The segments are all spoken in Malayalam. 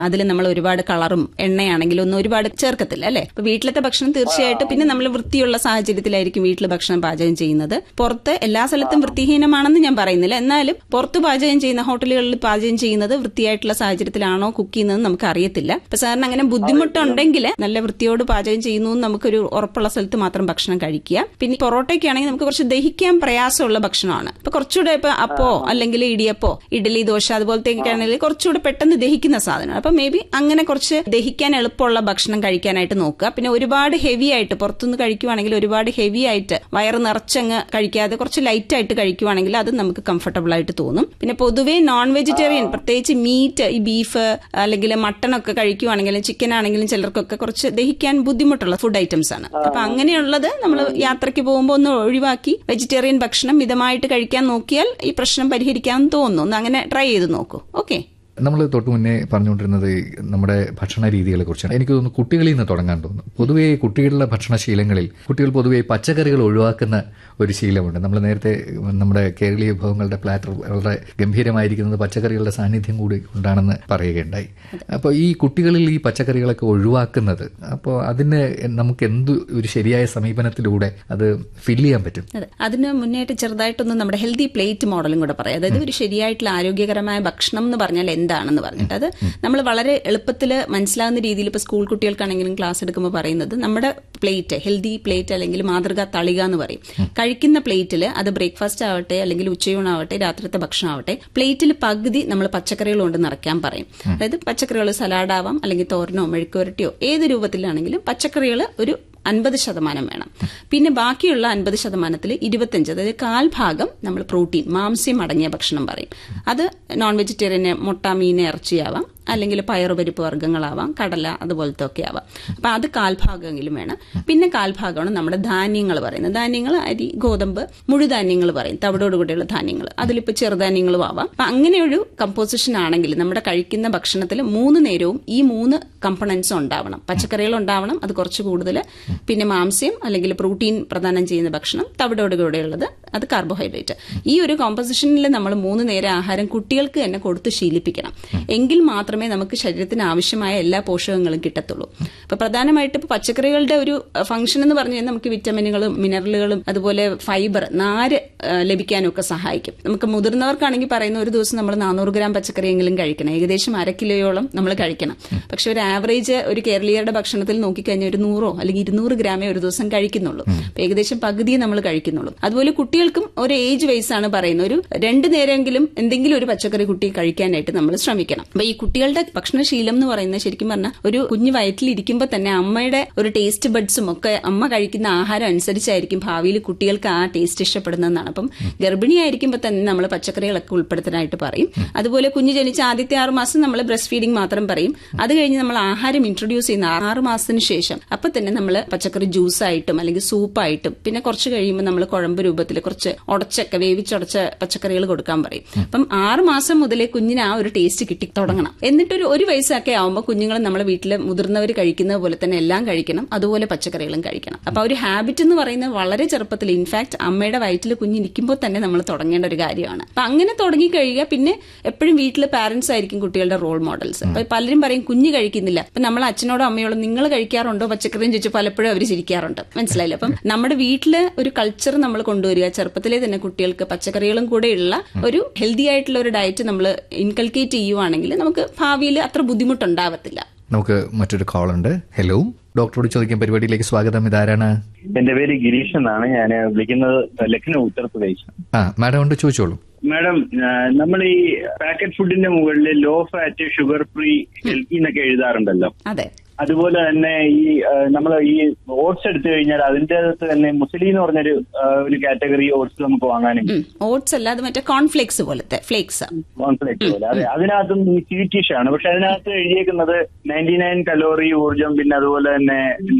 അതിൽ നമ്മൾ ഒരുപാട് കളറും എണ്ണയാണെങ്കിലും ഒന്നും ഒരുപാട് ചേർക്കത്തില്ല അല്ലെ അപ്പൊ വീട്ടിലത്തെ ഭക്ഷണം തീർച്ചയായിട്ടും പിന്നെ നമ്മൾ വൃത്തിയുള്ള സാഹചര്യത്തിലായിരിക്കും വീട്ടിൽ ഭക്ഷണം പാചകം ചെയ്യുന്നത് പുറത്ത് എല്ലാ സ്ഥലത്തും വൃത്തിഹീനമാണെന്ന് ഞാൻ പറയുന്നില്ല എന്നാലും പുറത്ത് പാചകം ചെയ്യുന്ന ഹോട്ടലുകളിൽ പാചകം ചെയ്യുന്നത് വൃത്തിയായിട്ടുള്ള സാഹചര്യത്തിലാണോ കുക്ക് ചെയ്യുന്നത് നമുക്ക് അറിയത്തില്ല അപ്പൊ സാറിന് അങ്ങനെ ബുദ്ധിമുട്ടുണ്ടെങ്കിൽ നല്ല വൃത്തിയോട് പാചകം ചെയ്യുന്നു എന്ന് നമുക്കൊരു ഉറപ്പുള്ള സ്ഥലത്ത് മാത്രം ഭക്ഷണം കഴിക്കുക പിന്നെ പൊറോട്ടയ്ക്കാണെങ്കിൽ നമുക്ക് കുറച്ച് ദഹിക്കാൻ പ്രയാസമുള്ള ഭക്ഷണമാണ് ഇപ്പൊ കുറച്ചുകൂടെ ഇപ്പൊ അപ്പോ അല്ലെങ്കിൽ ഇടിയപ്പോ ഇഡ്ഡലി ദോശ അതുപോലത്തേക്ക് ആണെങ്കിൽ കുറച്ചുകൂടെ പെട്ടെന്ന് ദഹിക്കുന്ന സാധനമാണ് അപ്പൊ മേ ബി അങ്ങനെ കുറച്ച് ദഹിക്കാൻ എളുപ്പമുള്ള ഭക്ഷണം കഴിക്കാനായിട്ട് നോക്കുക പിന്നെ ഒരുപാട് ഹെവി ആയിട്ട് പുറത്തുനിന്ന് കഴിക്കുവാണെങ്കിൽ ഒരുപാട് ഹെവി ആയിട്ട് വയറ് നിറച്ചങ്ങ് കഴിക്കാതെ കുറച്ച് ലൈറ്റ് ആയിട്ട് കഴിക്കുവാണെങ്കിൽ അത് നമുക്ക് കംഫർട്ടബിൾ ആയിട്ട് തോന്നും പിന്നെ പൊതുവേ നോൺ വെജിറ്റേറിയൻ പ്രത്യേകിച്ച് മീറ്റ് ഈ ബീഫ് അല്ലെങ്കിൽ മട്ടൺ ഒക്കെ കഴിക്കുവാണെങ്കിലും ചിക്കൻ ആണെങ്കിലും ചിലർക്കൊക്കെ കുറച്ച് ദഹിക്കാൻ ബുദ്ധിമുട്ടുള്ള ഫുഡ് ഐറ്റംസ് ആണ് അപ്പൊ അങ്ങനെയുള്ളത് നമ്മൾ യാത്രയ്ക്ക് പോകുമ്പോൾ ഒന്ന് ഒഴിവാക്കി വെജിറ്റേറിയൻ ഭക്ഷണം മിതമായിട്ട് കഴിക്കാൻ നോക്കിയാൽ ഈ പ്രശ്നം പരിഹരിക്കാമെന്ന് തോന്നുന്നു ഒന്ന് അങ്ങനെ ട്രൈ ചെയ്ത് നോക്കൂ ഓക്കെ നമ്മൾ തൊട്ട് മുന്നേ പറഞ്ഞുകൊണ്ടിരുന്നത് ഈ നമ്മുടെ ഭക്ഷണ രീതികളെ കുറിച്ചാണ് എനിക്ക് തോന്നുന്നു കുട്ടികളിൽ നിന്ന് തുടങ്ങാൻ തോന്നുന്നു പൊതുവേ കുട്ടികളുടെ ഭക്ഷണശീലങ്ങളിൽ കുട്ടികൾ പൊതുവേ പച്ചക്കറികൾ ഒഴിവാക്കുന്ന ഒരു ശീലമുണ്ട് നമ്മൾ നേരത്തെ നമ്മുടെ കേരളീയ വിഭവങ്ങളുടെ പ്ലാറ്റർ വളരെ ഗംഭീരമായിരിക്കുന്നത് പച്ചക്കറികളുടെ സാന്നിധ്യം കൂടി ഉണ്ടാണെന്ന് പറയുകയുണ്ടായി അപ്പോൾ ഈ കുട്ടികളിൽ ഈ പച്ചക്കറികളൊക്കെ ഒഴിവാക്കുന്നത് അപ്പോൾ അതിന് നമുക്ക് എന്ത് ഒരു ശരിയായ സമീപനത്തിലൂടെ അത് ഫില്ല് ചെയ്യാൻ പറ്റും അതെ അതിന് മുന്നേറ്റ് ചെറുതായിട്ടൊന്ന് നമ്മുടെ ഹെൽത്തി പ്ലേറ്റ് മോഡലും കൂടെ പറയാം അതായത് ഒരു ശരിയായിട്ടുള്ള ആരോഗ്യകരമായ ഭക്ഷണം എന്ന് പറഞ്ഞാൽ എന്താണെന്ന് പറഞ്ഞിട്ട് അത് നമ്മൾ വളരെ എളുപ്പത്തിൽ മനസ്സിലാകുന്ന രീതിയിൽ ഇപ്പോൾ സ്കൂൾ കുട്ടികൾക്കാണെങ്കിലും ക്ലാസ് എടുക്കുമ്പോൾ പറയുന്നത് നമ്മുടെ പ്ലേറ്റ് ഹെൽത്തി പ്ലേറ്റ് അല്ലെങ്കിൽ മാതൃകാ തളിക എന്ന് പറയും കഴിക്കുന്ന പ്ലേറ്റിൽ അത് ബ്രേക്ക്ഫാസ്റ്റ് ആവട്ടെ അല്ലെങ്കിൽ ഉച്ചയൂണാവട്ടെ രാത്രിത്തെ ഭക്ഷണം ആവട്ടെ പ്ലേറ്റിൽ പകുതി നമ്മൾ പച്ചക്കറികൾ കൊണ്ട് നിറയ്ക്കാൻ പറയും അതായത് പച്ചക്കറികൾ സലാഡാവാം അല്ലെങ്കിൽ തോരനോ മെഴുക്കുവരട്ടിയോ ഏത് രൂപത്തിലാണെങ്കിലും പച്ചക്കറികൾ ഒരു അൻപത് ശതമാനം വേണം പിന്നെ ബാക്കിയുള്ള അൻപത് ശതമാനത്തിൽ ഇരുപത്തഞ്ച് അതായത് കാൽ ഭാഗം നമ്മൾ പ്രോട്ടീൻ മാംസ്യം അടങ്ങിയ ഭക്ഷണം പറയും അത് നോൺ വെജിറ്റേറിയന് മുട്ട മീൻ ഇറച്ചിയാവാം അല്ലെങ്കിൽ പയറുപരിപ്പ് വർഗ്ഗങ്ങളാവാം കടല അതുപോലത്തെ ഒക്കെ ആവാം അപ്പൊ അത് കാൽഭാഗമെങ്കിലും വേണം പിന്നെ കാൽഭാഗമാണ് നമ്മുടെ ധാന്യങ്ങൾ പറയുന്നത് ധാന്യങ്ങൾ അരി ഗോതമ്പ് മുഴുധാന്യങ്ങൾ പറയും തവിടോടുകൂടിയുള്ള ധാന്യങ്ങൾ അതിലിപ്പോൾ ചെറുധാന്യങ്ങളും ആവാം അപ്പൊ അങ്ങനെ ഒരു കമ്പോസിഷൻ ആണെങ്കിൽ നമ്മുടെ കഴിക്കുന്ന ഭക്ഷണത്തിൽ മൂന്ന് നേരവും ഈ മൂന്ന് കമ്പണൻസും ഉണ്ടാവണം പച്ചക്കറികൾ ഉണ്ടാവണം അത് കുറച്ച് കൂടുതൽ പിന്നെ മാംസ്യം അല്ലെങ്കിൽ പ്രോട്ടീൻ പ്രദാനം ചെയ്യുന്ന ഭക്ഷണം തവിടോടുകൂടെയുള്ളത് അത് കാർബോഹൈഡ്രേറ്റ് ഈ ഒരു കോമ്പസിഷനിൽ നമ്മൾ മൂന്ന് നേരം ആഹാരം കുട്ടികൾക്ക് തന്നെ കൊടുത്ത് ശീലിപ്പിക്കണം എങ്കിൽ മാത്രമേ നമുക്ക് ശരീരത്തിന് ആവശ്യമായ എല്ലാ പോഷകങ്ങളും കിട്ടത്തുള്ളൂ അപ്പൊ പ്രധാനമായിട്ട് ഇപ്പൊ പച്ചക്കറികളുടെ ഒരു ഫംഗ്ഷൻ എന്ന് പറഞ്ഞു കഴിഞ്ഞാൽ നമുക്ക് വിറ്റമിനുകളും മിനറലുകളും അതുപോലെ ഫൈബർ നാര് ആ, ലഭിക്കാനൊക്കെ സഹായിക്കും നമുക്ക് മുതിർന്നവർക്കാണെങ്കിൽ പറയുന്ന ഒരു ദിവസം നമ്മൾ നാനൂറ് ഗ്രാം പച്ചക്കറിയെങ്കിലും കഴിക്കണം ഏകദേശം അര കിലോയോളം നമ്മൾ കഴിക്കണം പക്ഷെ ഒരു ആവറേജ് ഒരു കേരളീയരുടെ ഭക്ഷണത്തിൽ നോക്കിക്കഴിഞ്ഞാൽ ഒരു നൂറോ അല്ലെങ്കിൽ ഇരുന്നൂറ് ഗ്രാമേ ഒരു ദിവസം കഴിക്കുന്നുള്ളൂ അപ്പൊ ഏകദേശം പകുതിയെ നമ്മൾ കഴിക്കുന്നുള്ളൂ അതുപോലെ കുട്ടികൾക്കും ഒരു ഏജ് വൈസ് ആണ് പറയുന്നത് ഒരു രണ്ട് നേരമെങ്കിലും എന്തെങ്കിലും ഒരു പച്ചക്കറി കുട്ടി കഴിക്കാനായിട്ട് നമ്മൾ ശ്രമിക്കണം അപ്പൊ ഈ കുട്ടികളുടെ ഭക്ഷണശീലം എന്ന് പറയുന്നത് ശരിക്കും പറഞ്ഞാൽ ഒരു കുഞ്ഞു വയറ്റിൽ ഇരിക്കുമ്പോൾ തന്നെ അമ്മയുടെ ഒരു ടേസ്റ്റ് ബഡ്സും ഒക്കെ അമ്മ കഴിക്കുന്ന ആഹാരം അനുസരിച്ചായിരിക്കും ഭാവിയിൽ കുട്ടികൾക്ക് ആ ടേസ്റ്റ് ഇഷ്ടപ്പെടുന്നതെന്നാണ് അപ്പം ഗർഭിണിയായിരിക്കുമ്പോൾ തന്നെ നമ്മൾ പച്ചക്കറികളൊക്കെ ഉൾപ്പെടുത്താനായിട്ട് പറയും അതുപോലെ കുഞ്ഞ് ജനിച്ച ആദ്യത്തെ ആറ് മാസം നമ്മൾ ബ്രസ്റ്റ് ഫീഡിംഗ് മാത്രം പറയും അത് കഴിഞ്ഞ് നമ്മൾ ആഹാരം ഇൻട്രൊഡ്യൂസ് ചെയ്യുന്ന ആറ് മാസത്തിന് ശേഷം അപ്പൊ തന്നെ നമ്മൾ പച്ചക്കറി ജ്യൂസായിട്ടും അല്ലെങ്കിൽ സൂപ്പായിട്ടും പിന്നെ കുറച്ച് കഴിയുമ്പോൾ നമ്മൾ കുഴമ്പ് രൂപത്തിൽ കുറച്ച് ഉടച്ചൊക്കെ വേവിച്ചുടച്ച പച്ചക്കറികൾ കൊടുക്കാൻ പറയും അപ്പം ആറ് മാസം മുതലേ കുഞ്ഞിന് ആ ഒരു ടേസ്റ്റ് കിട്ടി തുടങ്ങണം എന്നിട്ടൊരു ഒരു വയസ്സൊക്കെ ആവുമ്പോൾ കുഞ്ഞുങ്ങൾ നമ്മളെ വീട്ടിൽ മുതിർന്നവർ കഴിക്കുന്നത് പോലെ തന്നെ എല്ലാം കഴിക്കണം അതുപോലെ പച്ചക്കറികളും കഴിക്കണം അപ്പൊ ആ ഒരു ഹാബിറ്റ് എന്ന് പറയുന്നത് വളരെ ചെറുപ്പത്തിൽ ഇൻഫാക്ട് അമ്മയുടെ വയറ്റിൽ കുഞ്ഞിരിക്കുമ്പോൾ തന്നെ നമ്മൾ തുടങ്ങേണ്ട ഒരു കാര്യമാണ് അപ്പൊ അങ്ങനെ തുടങ്ങി കഴിയുക പിന്നെ എപ്പോഴും വീട്ടിൽ പാരന്റ്സ് ആയിരിക്കും കുട്ടികളുടെ റോൾ മോഡൽസ് അപ്പൊ പലരും പറയും കുഞ്ഞ് കഴിക്കുന്നില്ല അപ്പൊ നമ്മൾ അച്ഛനോടോ അമ്മയോടോ നിങ്ങൾ കഴിക്കാറുണ്ടോ പച്ചക്കറിയും ചോദിച്ചു പലപ്പോഴും അവർ ചിരിക്കാറുണ്ട് മനസ്സിലായില്ല അപ്പം നമ്മുടെ വീട്ടില് ഒരു കൾച്ചർ നമ്മൾ കൊണ്ടുവരിക ചെറുപ്പത്തിലെ തന്നെ കുട്ടികൾക്ക് പച്ചക്കറികളും കൂടെ ഉള്ള ഒരു ഹെൽത്തി ആയിട്ടുള്ള ഒരു ഡയറ്റ് നമ്മൾ ഇൻകൾക്കേറ്റ് ചെയ്യുവാണെങ്കിൽ നമുക്ക് ഭാവിയിൽ അത്ര ബുദ്ധിമുട്ടുണ്ടാവത്തില്ല നമുക്ക് മറ്റൊരു കോൾ ഉണ്ട് ഹലോ ഡോക്ടറോട് ചോദിക്കാൻ പരിപാടിയിലേക്ക് സ്വാഗതം ഇതാരാണ് എന്റെ പേര് ഗിരീഷ് എന്നാണ് ഞാൻ വിളിക്കുന്നത് ലക്നൗ ഉത്തർപ്രദേശ് ആ മാഡം ഉണ്ട് ചോദിച്ചോളൂ മാഡം നമ്മൾ ഈ പാക്കറ്റ് ഫുഡിന്റെ മുകളിൽ low fat sugar free healthy എന്നൊക്കെ എഴുതാറുണ്ടല്ലോ അതെ അതുപോലെ തന്നെ ഈ നമ്മൾ ഈ ഓട്സ് എടുത്തു കഴിഞ്ഞാൽ അതിന്റെ അകത്ത് തന്നെ മുസ്ലിം എന്ന് പറഞ്ഞൊരു ആ, ഒരു കാറ്റഗറി ഓട്സ് നമുക്ക് വാങ്ങാനും ഓട്സ് അല്ല അത് മറ്റേ കോൺഫ്ലേക്സ് പോലത്തെ ഫ്ലേക്സ് കോൺഫ്ലെക്സ് പോലെ അതെ അതിനകത്തും ഈ സ്വീറ്റിഷ് ആണ് പക്ഷെ അതിനകത്ത് എഴുതിയേക്കുന്നത് നയൻറ്റി നയൻ കലോറി ഊർജം പിന്നെ അതുപോലെ തന്നെ നോ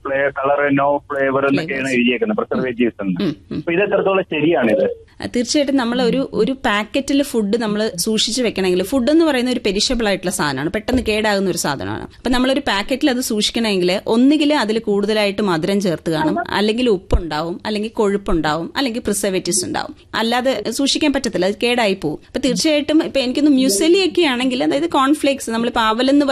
കളർ നോ ഫ്ലേവർ എന്നൊക്കെയാണ് എഴുതിയേക്കുന്നത് പ്രിസർവേറ്റീവ്സ് എന്ന് അപ്പൊ ഇത് എത്രത്തോളം ശരിയാണിത് ആ, തീർച്ചയായിട്ടും നമ്മൾ ഒരു ഒരു പാക്കറ്റിൽ ഫുഡ് നമ്മൾ സൂക്ഷിച്ച് വെക്കണമെങ്കിൽ ഫുഡ് എന്ന് പറയുന്ന ഒരു പെരിഷബിൾ ആയിട്ടുള്ള സാധനമാണ് പെട്ടെന്ന് കേടാകുന്ന ഒരു സാധനമാണ് അപ്പൊ നമ്മളൊരു പാക്കറ്റിൽ അത് സൂക്ഷിക്കണമെങ്കിൽ ഒന്നുകിൽ അതിൽ കൂടുതലായിട്ട് മധുരം ചേർത്ത് കാണും അല്ലെങ്കിൽ ഉപ്പുണ്ടാവും അല്ലെങ്കിൽ കൊഴുപ്പുണ്ടാവും അല്ലെങ്കിൽ പ്രിസർവേറ്റീവ്സ് ഉണ്ടാവും അല്ലാതെ സൂക്ഷിക്കാൻ പറ്റത്തില്ല അത് കേടായി പോകും അപ്പൊ തീർച്ചയായിട്ടും ഇപ്പൊ എനിക്കൊന്ന് മ്യൂസലി ഒക്കെ ആണെങ്കിൽ അതായത് കോൺഫ്ലേക്സ് നമ്മളിപ്പോ അവലെന്ന്